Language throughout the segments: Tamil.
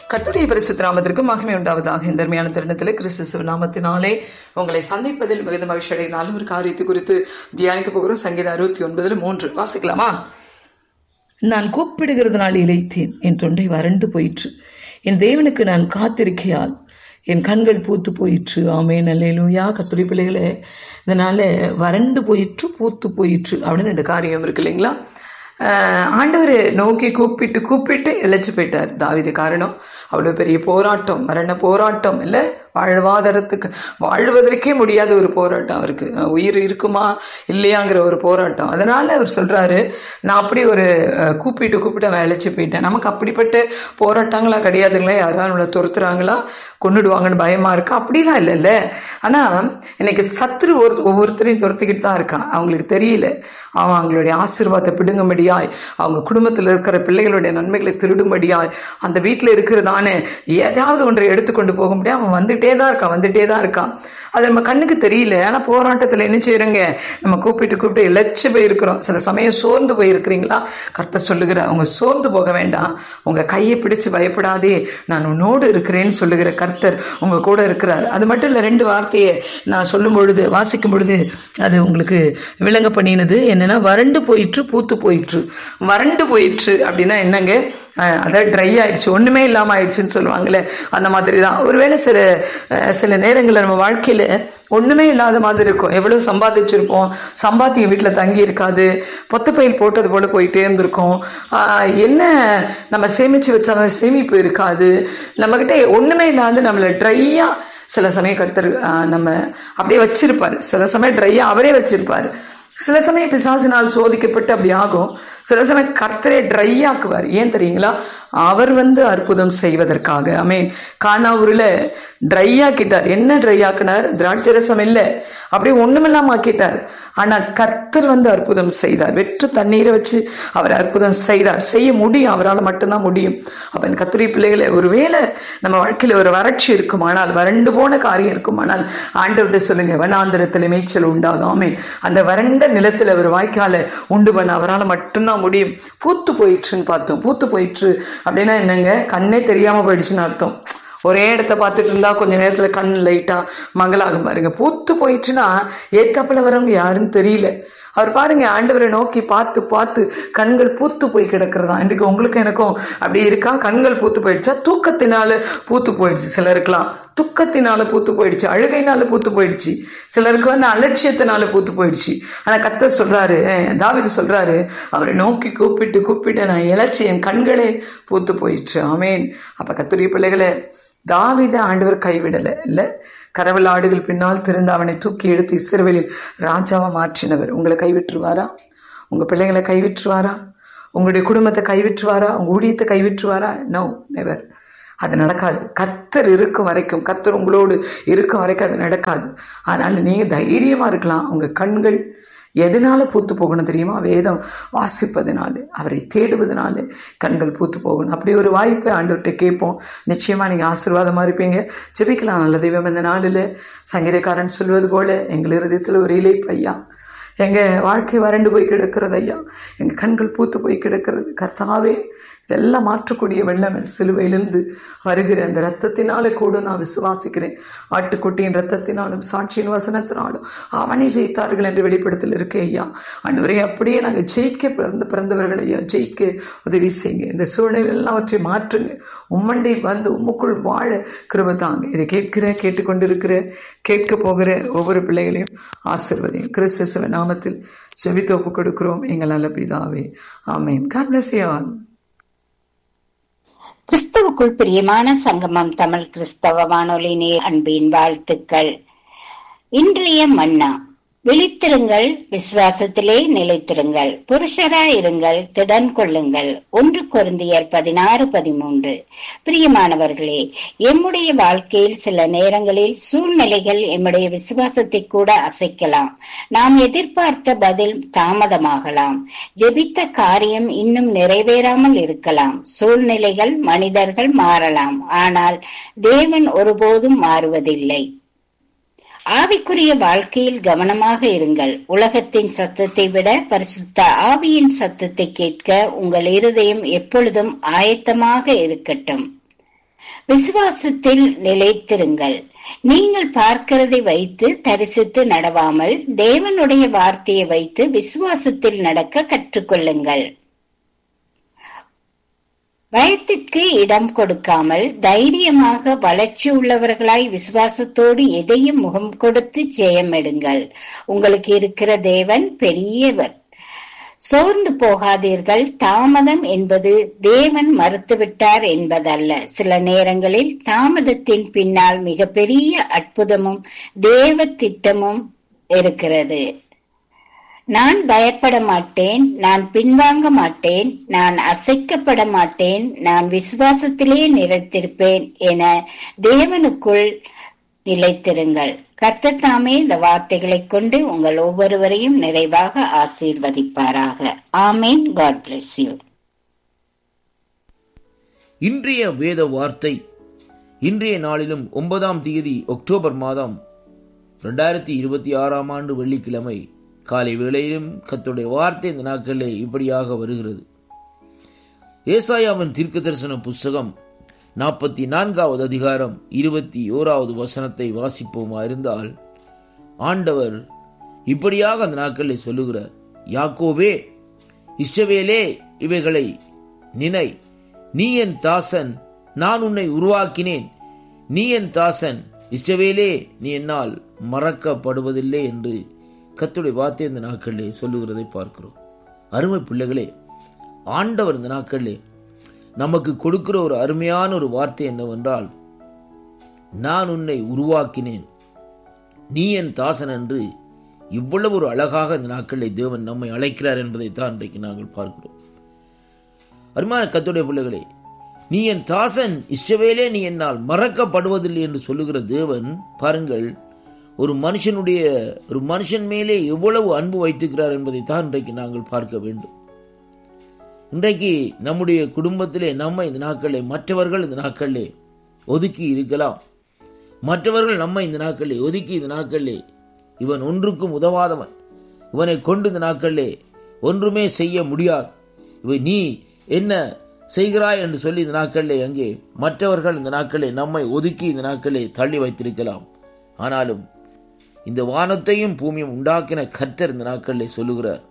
கர்த்தருடைய பரிசுத்த நாமத்திற்கு மகிமை உண்டாவதாக இந்த அருமையான தருணத்தில் கிறிஸ்து நாமத்தினாலே உங்களை சந்திப்பதில் மிகுந்த மகிழ்ச்சி அடையினாலும் ஒரு காரியத்தை குறித்து தியானிக்க போகிறோம் சங்கீதம் அறுபத்தி ஒன்பதுல மூன்று வாசிக்கலாமா நான் கூப்பிடுகிறதுனால் இழைத்தேன் என் தொண்டை வறண்டு போயிற்று என் தேவனுக்கு நான் காத்திருக்கையால் என் கண்கள் பூத்து போயிற்று ஆமே நல்லேலூயா கத்துரை பிள்ளைகளே இதனால வறண்டு போயிற்று பூத்து போயிற்று அப்படின்னு ரெண்டு காரியம் இருக்கு இல்லைங்களா ஆஹ் ஆண்டவர் நோக்கி கூப்பிட்டு கூப்பிட்டு இழைச்சு போயிட்டார் தாவிது காரணம் அவ்வளோ பெரிய போராட்டம் மரண போராட்டம் இல்லை வாழ்வாதாரத்துக்கு வாழ்வதற்கே முடியாத ஒரு போராட்டம் அவருக்கு உயிர் இருக்குமா இல்லையாங்கிற ஒரு போராட்டம் அதனால அவர் சொல்றாரு நான் அப்படி ஒரு அஹ், கூப்பிட்டு கூப்பிட்டு அவன் இழைச்சு போயிட்டேன் நமக்கு அப்படிப்பட்ட போராட்டங்களா கிடையாதுங்களா யாராவது நம்மளை துரத்துறாங்களா கொண்டுடுவாங்கன்னு பயமா இருக்கா அப்படிலாம் இல்லைல்ல ஆனா இன்னைக்கு சத்ரு ஒரு ஒவ்வொருத்தரையும் துரத்திக்கிட்டு தான் இருக்கான் அவங்களுக்கு தெரியல அவன் அவங்களுடைய ஆசீர்வாதத்தை பிடுங்கும்படியாய் அவங்க குடும்பத்தில் இருக்கிற பிள்ளைகளுடைய நன்மைகளை திருடும்படியாய் அந்த வீட்டில் இருக்கிறதானே ஏதாவது ஒன்றை எடுத்துக்கொண்டு போக முடியாது அவன் வந்துட்டே தான் இருக்கான் வந்துட்டே தான் இருக்கான் அது நம்ம கண்ணுக்கு தெரியல ஆனால் போராட்டத்தில் என்ன செய்யறோங்க நம்ம கூப்பிட்டு கூப்பிட்டு இழைச்சு போயிருக்கிறோம் சில சமயம் சோர்ந்து போயிருக்கிறீங்களா கர்த்தர் சொல்லுகிற அவங்க சோர்ந்து போக வேண்டாம் உங்க கையை பிடிச்சு பயப்படாதே நான் உன்னோடு இருக்கிறேன்னு சொல்லுகிற கர்த்தர் உங்க கூட இருக்கிறார் அது மட்டும் இல்லை ரெண்டு வார்த்தையை நான் சொல்லும் பொழுது வாசிக்கும் பொழுது அது உங்களுக்கு விளங்க பண்ணினது என்னன்னா வறண்டு போயிற்று பூத்து போயிற்று வறண்டு போயிற்று அப்படின்னா என்னங்க அஹ் அதாவது ட்ரை ஆயிடுச்சு ஒண்ணுமே இல்லாம ஆயிடுச்சுன்னு சொல்லுவாங்களே அந்த மாதிரி தான் ஒருவேளை சில அஹ் சில நேரங்களில் நம்ம வாழ்க்கையில ஒண்ணுமே இல்லாத மாதிரி இருக்கும் எவ்வளவு சம்பாதிச்சிருப்போம் சம்பாத்தியம் வீட்டில் தங்கி இருக்காது பொத்தப்பையில் போட்டது போல போயிட்டே இருந்திருக்கும் ஆஹ் என்ன நம்ம சேமிச்சு வச்சாலும் சேமிப்பு இருக்காது நம்மகிட்ட ஒண்ணுமே இல்லாத நம்மளை ட்ரையா சில சமயம் கர்த்தர் ஆஹ் நம்ம அப்படியே வச்சிருப்பாரு சில சமயம் ட்ரையா அவரே வச்சிருப்பாரு சில சமயம் பிசாசினால் சோதிக்கப்பட்டு அப்படி ஆகும் சில சமயம் கர்த்தரே ட்ரை ஆக்குவார் ஏன் தெரியுங்களா அவர் வந்து அற்புதம் செய்வதற்காக ஐ மீன் கானாவூரில் ட்ரை ஆக்கிட்டார் என்ன ட்ரை ஆக்கினார் திராட்சை ரசம் இல்லை அப்படியே ஒண்ணுமில்லாம ஆக்கிட்டார் ஆனால் கர்த்தர் வந்து அற்புதம் செய்தார் வெற்று தண்ணீரை வச்சு அவர் அற்புதம் செய்தார் செய்ய முடியும் அவரால் மட்டும்தான் முடியும் அப்ப கத்துரை பிள்ளைகளை ஒருவேளை நம்ம வாழ்க்கையில ஒரு வறட்சி இருக்குமானால் வறண்டு போன காரியம் இருக்குமானால் ஆண்டவர்கிட்ட சொல்லுங்க வனாந்திரத்தில் மேய்ச்சல் உண்டாகும் ஆமென் அந்த வறண்ட நிலத்துல ஒரு வாய்க்கால உண்டு பண்ண அவரால் மட்டும்தான் முடியும் பூத்து போயிற்றுன்னு பார்த்தோம் பூத்து போயிற்று அப்படின்னா என்னங்க கண்ணே தெரியாம போயிடுச்சுன்னு அர்த்தம் ஒரே இடத்த பார்த்துட்டு இருந்தா கொஞ்ச நேரத்துல கண் லைட்டா மங்களாகும் பாருங்க பூத்து போயிடுச்சுன்னா ஏத்தாப்புல வரவங்க யாருன்னு தெரியல அவர் பாருங்க ஆண்டவரை நோக்கி பார்த்து பார்த்து கண்கள் பூத்து போய் கிடக்கிறதா இன்றைக்கு உங்களுக்கு எனக்கும் அப்படி இருக்கா கண்கள் பூத்து போயிடுச்சா தூக்கத்தினால பூத்து போயிடுச்சு சிலருக்குலாம் துக்கத்தினால பூத்து போயிடுச்சு அழுகைனால பூத்து போயிடுச்சு சிலருக்கு வந்து அலட்சியத்தினால பூத்து போயிடுச்சு ஆனா கத்தர் சொல்றாரு அஹ் தாவீது சொல்றாரு அவரை நோக்கி கூப்பிட்டு கூப்பிட்டு நான் இழைச்சி என் கண்களே பூத்து போயிடுச்சு ஆமேன் அப்ப கத்துரிய பிள்ளைகளை தாவீத ஆண்டவர் கைவிடலை இல்லை கரவல் ஆடுகள் பின்னால் திறந்து அவனை தூக்கி எடுத்து இஸ்ரவேலில் ராஜாவா மாற்றினவர் உங்களை கைவிட்டுருவாரா உங்க பிள்ளைங்களை கைவிட்டுருவாரா உங்களுடைய குடும்பத்தை கைவிட்டுருவாரா உங்க ஊழியத்தை கைவிட்டுருவாரா நோ நெவர் அது நடக்காது கர்த்தர் இருக்கும் வரைக்கும் கர்த்தர் உங்களோடு இருக்கும் வரைக்கும் அது நடக்காது அதனால நீங்க தைரியமா இருக்கலாம் உங்க கண்கள் எதனால பூத்து போகணும் தெரியுமா வேதம் வாசிப்பதனால அவரை தேடுவதனால கண்கள் பூத்து போகணும் அப்படி ஒரு வாய்ப்பை ஆண்டவர்கிட்ட கேட்போம் நிச்சயமா நீங்க ஆசீர்வாதமா இருப்பீங்க ஜெபிக்கலாம் நல்ல தெய்வம் இந்த நாளில் சங்கீதக்காரன் சொல்வது போல எங்கள் இருதயத்தில் ஒரு இலை பையா எங்க வாழ்க்கை வறண்டு போய் கிடக்கிறது ஐயா எங்க கண்கள் பூத்து போய் கிடக்கிறது கர்த்தாவே இதெல்லாம் மாற்றக்கூடிய வெள்ளமே சிலுவையிலிருந்து வருகிற அந்த ரத்தத்தினால கூட நான் விசுவாசிக்கிறேன் ஆட்டுக்குட்டியின் ரத்தத்தினாலும் சாட்சியின் வசனத்தினாலும் அவனை ஜெயித்தார்கள் என்று வெளிப்படத்தில் இருக்க ஐயா அன்றுவரை அப்படியே நாங்கள் ஜெயிக்க பிறந்த பிறந்தவர்கள் ஐயா ஜெயிக்க உதவி செய்யுங்க இந்த சூழ்நிலை எல்லாவற்றை மாற்றுங்க உம்மண்டை வந்து உம்முக்குள் வாழ கிருப தாங்க இதை கேட்கிற கேட்டுக்கொண்டிருக்கிற கேட்க போகிற ஒவ்வொரு பிள்ளைகளையும் ஆசிர்வதியும் கிறிஸ்துவ நாமத்தில் செவித்து ஒப்பு கொடுக்கிறோம் எங்கள் நல்ல பிதாவே ஆமேன் காட் பிளஸ் யூ ஆல் கிறிஸ்துவுக்குள் பிரியமான சங்கமம் தமிழ் கிறிஸ்தவ வானொலி நேர் அன்பின் வாழ்த்துக்கள் இன்றைய மன்னா விழித்திருங்கள் விசுவாசத்திலே நிலைத்திருங்கள் புருஷராயிருங்கள் திடன் கொள்ளுங்கள் ஒன்று கொருந்தியர் பதினாறு பதிமூன்று பிரியமானவர்களே எம்முடைய வாழ்க்கையில் சில நேரங்களில் சூழ்நிலைகள் எம்முடைய விசுவாசத்தை கூட அசைக்கலாம் நாம் எதிர்பார்த்த பதில் தாமதமாகலாம் ஜெபித்த காரியம் இன்னும் நிறைவேறாமல் இருக்கலாம் சூழ்நிலைகள் மனிதர்கள் மாறலாம் ஆனால் தேவன் ஒருபோதும் மாறுவதில்லை ஆவிக்குரிய வாழ்க்கையில் கவனமாக இருங்கள் உலகத்தின் சத்தத்தை விட பரிசுத்த ஆவியின் சத்தத்தை கேட்க உங்கள் இருதயம் எப்பொழுதும் ஆயத்தமாக இருக்கட்டும் விசுவாசத்தில் நிலைத்திருங்கள் நீங்கள் பார்க்கிறதை வைத்து தரிசித்து நடவாமல் தேவனுடைய வார்த்தையை வைத்து விசுவாசத்தில் நடக்க கற்றுக்கொள்ளுங்கள் பயத்திற்கு இடம் கொடுக்காமல் தைரியமாக வளர்ச்சி உள்ளவர்களாய் விசுவாசத்தோடு எதையும் முகம் கொடுத்து ஜெயமெடுங்கள் உங்களுக்கு இருக்கிற தேவன் பெரியவர் சோர்ந்து போகாதீர்கள் தாமதம் என்பது தேவன் மறுத்துவிட்டார் என்பதல்ல சில நேரங்களில் தாமதத்தின் பின்னால் மிகப்பெரிய அற்புதமும் தேவ திட்டமும் இருக்கிறது நான் பயப்பட மாட்டேன் நான் பின்வாங்க மாட்டேன் நான் அசைக்கப்பட மாட்டேன் நான் விசுவாசத்திலே நிலைத்திருப்பேன் என தேவனுக்குள் நிலைத்திருங்கள் கர்த்தர் தாமே இந்த வார்த்தைகளைக் கொண்டு உங்கள் ஒவ்வொருவரையும் நிறைவாக ஆசீர்வதிப்பாராக ஆமேன் காட் பிளஸ் யூ இன்றைய வேத வார்த்தை இன்றைய நாளிலும் ஒன்பதாம் தேதி அக்டோபர் மாதம் ரெண்டாயிரத்தி இருபத்தி ஆறாம் ஆண்டு வெள்ளிக்கிழமை காலை வேளையிலும் கத்துடைய வார்த்தை இந்த நாட்களிலே இப்படியாக வருகிறது ஏசாயாவின் தீர்க்க தரிசன புஸ்தகம் நாற்பத்தி நான்காவது அதிகாரம் இருபத்தி ஓராவது வசனத்தை வாசிப்போமா இருந்தால் ஆண்டவர் இப்படியாக அந்த நாட்களில் சொல்லுகிறார் யாக்கோவே இஷ்டவேலே இவைகளை நினை நீ என் தாசன் நான் உன்னை உருவாக்கினேன் நீ என் தாசன் இஷ்டவேலே நீ என்னால் மறக்கப்படுவதில்லை என்று கத்துடைய வார்த்தை இந்த நாட்களிலே சொல்லுகிறதை பார்க்கிறோம் அருமை பிள்ளைகளே ஆண்டவர் இந்த நாட்களிலே நமக்கு கொடுக்கிற ஒரு அருமையான ஒரு வார்த்தை என்னவென்றால் நான் உன்னை உருவாக்கினேன் நீ என் தாசன் என்று இவ்வளவு ஒரு அழகாக இந்த நாட்களில் தேவன் நம்மை அழைக்கிறார் என்பதை தான் இன்றைக்கு நாங்கள் பார்க்கிறோம் அருமையான கத்துடைய பிள்ளைகளே நீ என் தாசன் இஷ்டவேலே நீ என்னால் மறக்கப்படுவதில்லை என்று சொல்லுகிற தேவன் பாருங்கள் ஒரு மனுஷனுடைய ஒரு மனுஷன் மேலே எவ்வளவு அன்பு வைத்துக்கிறார் என்பதை தான் இன்றைக்கு நாங்கள் பார்க்க வேண்டும் இன்றைக்கு நம்முடைய குடும்பத்திலே நம்ம இந்த நாட்களிலே மற்றவர்கள் இந்த நாட்களிலே ஒதுக்கி இருக்கலாம் மற்றவர்கள் நம்ம இந்த நாட்களிலே ஒதுக்கி இந்த நாட்களிலே இவன் ஒன்றுக்கும் உதவாதவன் இவனை கொண்டு இந்த நாட்களிலே ஒன்றுமே செய்ய முடியாது இவன் நீ என்ன செய்கிறாய் என்று சொல்லி இந்த நாட்களிலே அங்கே மற்றவர்கள் இந்த நாட்களே நம்மை ஒதுக்கி இந்த நாட்களே தள்ளி வைத்திருக்கலாம் ஆனாலும் இந்த வானத்தையும் பூமியும் உண்டாக்கின கர்த்தர் இந்த நாட்களிலே சொல்லுகிறார்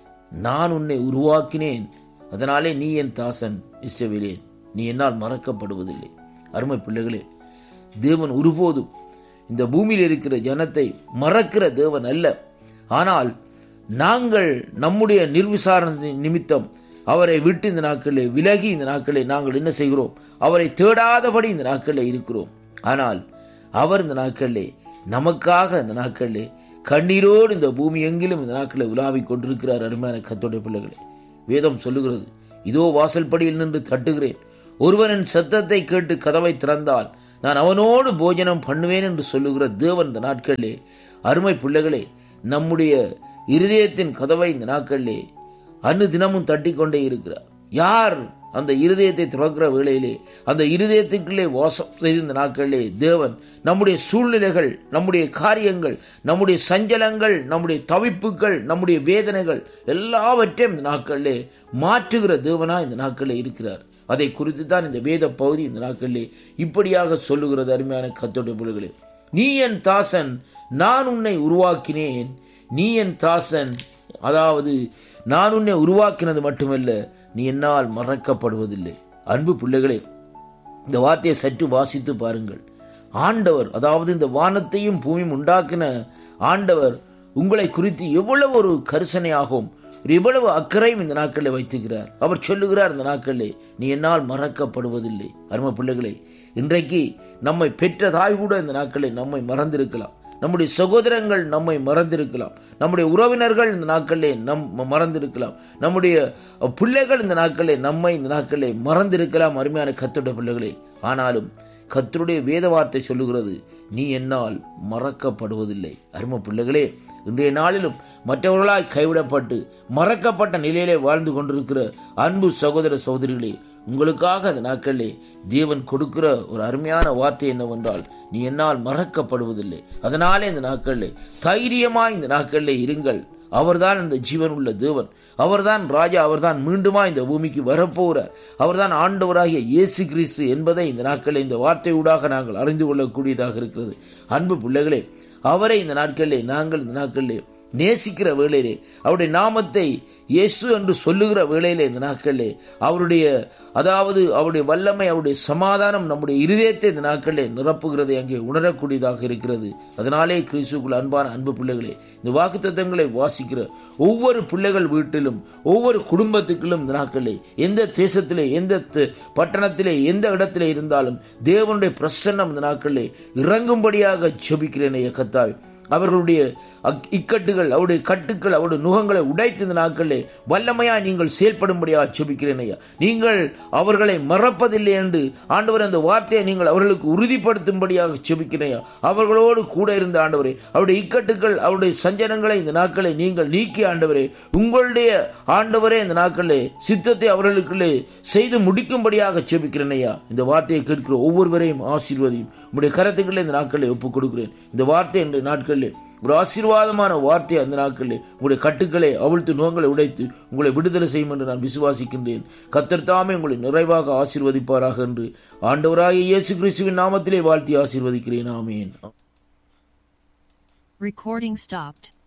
நான் உன்னை உருவாக்கினேன் அதனாலே நீ என் தாசன் இஷ்டவிலேன் நீ என்னால் மறக்கப்படுவதில்லை அருமை பிள்ளைகளே தேவன் ஒருபோதும் இந்த பூமியில் இருக்கிற ஜனத்தை மறக்கிற தேவன் அல்ல ஆனால் நாங்கள் நம்முடைய நிர்விசாரணை நிமித்தம் அவரை விட்டு இந்த நாட்களிலே விலகி இந்த நாட்களில் நாங்கள் என்ன செய்கிறோம் அவரை தேடாதபடி இந்த நாட்களில் இருக்கிறோம் ஆனால் அவர் இந்த நாட்களிலே நமக்காக இந்த நாட்களிலே கண்ணீரோடு இந்த பூமி எங்கிலும் இந்த நாட்களில் உலாவிக் கொண்டிருக்கிறார் அருமையான கத்தோடைய பிள்ளைகளே வேதம் சொல்லுகிறது இதோ வாசல்படியில் நின்று தட்டுகிறேன் ஒருவனின் சத்தத்தை கேட்டு கதவை திறந்தால் நான் அவனோடு போஜனம் பண்ணுவேன் என்று சொல்லுகிற தேவன் இந்த நாட்களிலே அருமை பிள்ளைகளே நம்முடைய இருதயத்தின் கதவை இந்த நாட்களிலே அன்னு தினமும் தட்டி கொண்டே இருக்கிறார் யார் அந்த இருதயத்தை திறக்கிற வேளையிலே அந்த இருதயத்துக்குள்ளே வாசம் செய்த இந்த நாட்களிலே தேவன் நம்முடைய சூழ்நிலைகள் நம்முடைய காரியங்கள் நம்முடைய சஞ்சலங்கள் நம்முடைய தவிப்புகள் நம்முடைய வேதனைகள் எல்லாவற்றையும் இந்த நாட்களிலே மாற்றுகிற தேவனா இந்த நாட்களிலே இருக்கிறார் அதை குறித்து தான் இந்த வேத பகுதி இந்த நாட்களிலே இப்படியாக சொல்லுகிறது அருமையான கத்தோடைய புலிகளே நீ என் தாசன் நான் உன்னை உருவாக்கினேன் நீ என் தாசன் அதாவது நான் உன்னை உருவாக்கினது மட்டுமல்ல நீ என்னால் மறக்கப்படுவதில்லை அன்பு பிள்ளைகளே இந்த வார்த்தையை சற்று வாசித்து பாருங்கள் ஆண்டவர் அதாவது இந்த வானத்தையும் பூமியும் உண்டாக்கின ஆண்டவர் உங்களை குறித்து எவ்வளவு ஒரு கரிசனையாகவும் ஒரு எவ்வளவு அக்கறையும் இந்த நாட்களில் வைத்துக்கிறார் அவர் சொல்லுகிறார் இந்த நாட்களிலே நீ என்னால் மறக்கப்படுவதில்லை அருமை பிள்ளைகளே இன்றைக்கு நம்மை பெற்ற தாய் கூட இந்த நாட்களில் நம்மை மறந்திருக்கலாம் நம்முடைய சகோதரங்கள் நம்மை மறந்திருக்கலாம் நம்முடைய உறவினர்கள் இந்த நாட்களிலே நம் மறந்திருக்கலாம் நம்முடைய பிள்ளைகள் இந்த நாட்களிலே நம்மை இந்த நாட்களிலே மறந்திருக்கலாம் அருமையான கத்துடைய பிள்ளைகளே ஆனாலும் கத்தருடைய வேத வார்த்தை சொல்லுகிறது நீ என்னால் மறக்கப்படுவதில்லை அருமை பிள்ளைகளே இன்றைய நாளிலும் மற்றவர்களாய் கைவிடப்பட்டு மறக்கப்பட்ட நிலையிலே வாழ்ந்து கொண்டிருக்கிற அன்பு சகோதர சகோதரிகளே உங்களுக்காக அந்த நாட்களிலே தேவன் கொடுக்கிற ஒரு அருமையான வார்த்தை என்னவென்றால் நீ என்னால் மறக்கப்படுவதில்லை அதனாலே இந்த நாட்களிலே தைரியமாய் இந்த நாட்களிலே இருங்கள் அவர்தான் அந்த ஜீவன் உள்ள தேவன் அவர்தான் ராஜா அவர்தான் மீண்டுமா இந்த பூமிக்கு வரப்போகிறார் அவர்தான் ஆண்டவராகிய இயேசு கிறிஸ்து என்பதை இந்த நாட்களில் இந்த வார்த்தையூடாக நாங்கள் அறிந்து கொள்ளக்கூடியதாக இருக்கிறது அன்பு பிள்ளைகளே அவரை இந்த நாட்களிலே நாங்கள் இந்த நாட்களிலே நேசிக்கிற வேளையிலே அவருடைய நாமத்தை இயேசு என்று சொல்லுகிற வேளையிலே இந்த நாட்களிலே அவருடைய அதாவது அவருடைய வல்லமை அவருடைய சமாதானம் நம்முடைய இருதயத்தை இந்த நாட்களிலே நிரப்புகிறதை அங்கே உணரக்கூடியதாக இருக்கிறது அதனாலே கிறிஸ்துக்குள் அன்பான அன்பு பிள்ளைகளே இந்த வாக்குத்தத்தங்களை வாசிக்கிற ஒவ்வொரு பிள்ளைகள் வீட்டிலும் ஒவ்வொரு குடும்பத்துக்களும் இந்த நாட்களிலே எந்த தேசத்திலே எந்த த- பட்டணத்திலே எந்த இடத்திலே இருந்தாலும் தேவனுடைய பிரசன்னம் இந்த நாட்களிலே இறங்கும்படியாக ஜெபிக்கிறேன் ஐயா கத்தாவே அவர்களுடைய அக்- இக்கட்டுகள் அவருடைய கட்டுக்கள் அவருடைய நுகங்களை உடைத்து இந்த நாட்களிலே வல்லமையாய் நீங்கள் செயல்படும்படியாக செபிக்கிறேன் ஐயா நீங்கள் அவர்களை மறப்பதில்லை என்று ஆண்டவர் அந்த வார்த்தையை நீங்கள் அவர்களுக்கு உறுதிப்படுத்தும்படியாக செபிக்கிறேன் ஐயா அவர்களோடு கூட இருந்த ஆண்டவரே அவருடைய இக்கட்டுகள் அவருடைய சஞ்சனங்களை இந்த நாட்களை நீங்கள் நீக்கி ஆண்டவரே உங்களுடைய ஆண்டவரே இந்த நாட்களிலே சித்தத்தை அவர்களுக்குள்ளே செய்து முடிக்கும்படியாக செபிக்கிறேன் ஐயா இந்த வார்த்தையை கேட்கிற ஒவ்வொருவரையும் ஆசீர்வதியும் உங்களுடைய கரத்துக்களை இந்த நாட்களில் ஒப்புக் கொடுக்கிறேன் இந்த வார்த்தை என்ற நாட்களில் ஒரு ஆசீர்வாதமான வார்த்தை அந்த நாட்களில் உங்களுடைய கட்டுக்களை அவிழ்த்து நோங்களை உடைத்து உங்களை விடுதலை செய்யும் என்று நான் விசுவாசிக்கின்றேன் கத்தர் தாமே உங்களை நிறைவாக ஆசீர்வதிப்பாராக என்று ஆண்டவராகிய இயேசு கிறிஸ்துவின் நாமத்திலே வாழ்த்தி ஆசீர்வதிக்கிறேன் ஆமேன் Recording stopped.